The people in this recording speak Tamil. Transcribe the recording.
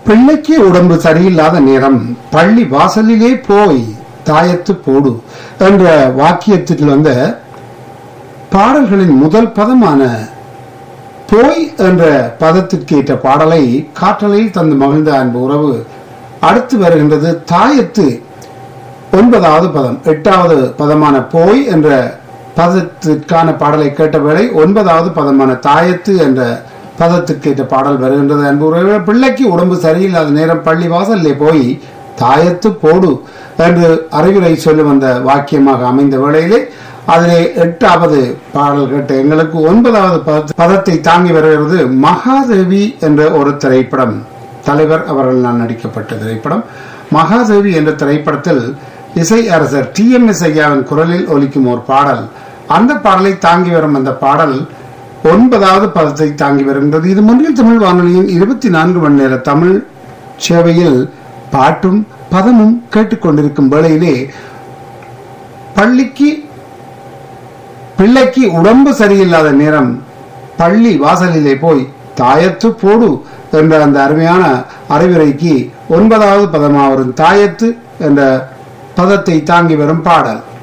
பிள்ளைக்கு உடம்பு சரியில்லாத நேரம் பள்ளி வாசலிலே போய் தாயத்து போடு என்ற வாக்கியத்தில் வந்த பாடல்களின் முதல் பதமான போய் என்ற பதத்திற்கு ஏற்ற பாடலை காற்றலையில் தந்து மகிழ்ந்த அன்பு உறவு அடுத்து வருகின்றது தாயத்து ஒன்பதாவது பதம் எட்டாவது பதமான போய் என்ற பதத்திற்கான பாடலை கேட்ட வேளை ஒன்பதாவது பதமான தாயத்து என்ற பதத்திற்கு ஏற்ற பாடல் வருகின்றது அன்பு உறவுகளே பிள்ளைக்கு உடம்பு சரியில்லாத நேரம் பள்ளி வாசல்லே போய் தாயத்து போடு என்று அறிவுரை சொல்லும் அந்த வாக்கியமாக அமைந்த வேளையிலே அதிலே எட்டாவது பாடல் கேட்ட எங்களுக்கு ஒன்பதாவது பத- பதத்தை தாங்கி வருகிறது மகாதேவி என்ற ஒரு திரைப்படம் தலைவர் அவர்கள் நான் நடிக்கப்பட்ட திரைப்படம் மகாதேவி என்ற திரைப்படத்தில் இசை அரசர் டி எம் எஸ் ஐயாவின் குரலில் ஒலிக்கும் ஒரு பாடல் அந்த பாடலை தாங்கி வரும் அந்த பாடல் ஒன்பதாவது பதத்தை தாங்கி வருகின்றது இது முன்னில் தமிழ் வானொலியின் இருபத்தி நான்கு மணி நேர தமிழ் சேவையில் பாட்டும் பதமும் கேட்டுக்கொண்டிருக்கும் வேளையிலே பள்ளிக்கு பிள்ளைக்கு உடம்பு சரியில்லாத நேரம் பள்ளி வாசலிலே போய் தாயத்து போடு என்ற அந்த அருமையான அறிவுரைக்கு ஒன்பதாவது பதமாக வரும் தாயத்து என்ற பதத்தை தாங்கி வரும் பாடல்